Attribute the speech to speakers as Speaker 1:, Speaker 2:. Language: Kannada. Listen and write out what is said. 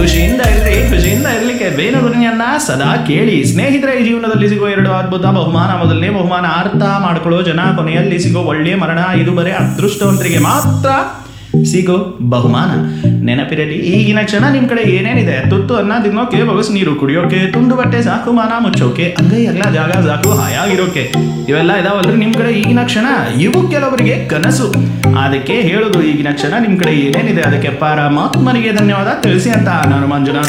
Speaker 1: ಖುಷಿಯಿಂದ ಇರ್ರಿ ಖುಷಿಯಿಂದ ಇರ್ಲಿಕ್ಕೆ ಬೇರೆ ಧ್ವನಿಯನ್ನ ಸದಾ ಕೇಳಿ ಸ್ನೇಹಿತರೆ ಈ ಜೀವನದಲ್ಲಿ ಸಿಗೋ ಎರಡು ಅದ್ಭುತ ಬಹುಮಾನ ಮೊದಲನೇ ಬಹುಮಾನ ಅರ್ಥ ಮಾಡ್ಕೊಳ್ಳೋ ಜನ ಕೊನೆಯಲ್ಲಿ ಸಿಗೋ ಒಳ್ಳೆಯ ಮರಣ ಇದು ಬರೀ ಅದೃಷ್ಟವಂತರಿಗೆ ಮಾತ್ರ ಸಿಗೋ ಬಹುಮಾನ ನೆನಪಿರಲಿ ಈಗಿನ ಕ್ಷಣ ನಿಮ್ ಕಡೆ ಏನೇನಿದೆ ತುತ್ತು ಅನ್ನ ತಿನ್ನೋಕೆ ಬಗಸ್ ನೀರು ಕುಡಿಯೋಕೆ ತುಂಡು ಬಟ್ಟೆ ಸಾಕು ಮಾನ ಮುಚ್ಚೋಕೆ ಅಂಗೈ ಅಗಲ ಜಾಗ ಸಾಕು ಹಾಯಾಗಿರೋಕೆ ಇವೆಲ್ಲ ಇದಾವಲ್ರಿ ನಿಮ್ ಕಡೆ ಈಗಿನ ಕ್ಷಣ ಇವು ಕೆಲವರಿಗೆ ಕನಸು ಅದಕ್ಕೆ ಹೇಳುದು ಈಗಿನ ಕ್ಷಣ ನಿಮ್ ಕಡೆ ಏನೇನಿದೆ ಅದಕ್ಕೆ ಪರಮಾತ್ಮನಿಗೆ ಧನ್ಯವಾದ ತಿಳಿಸಿ ಅಂತ ನಾನು ಮಂಜುನಾಥ್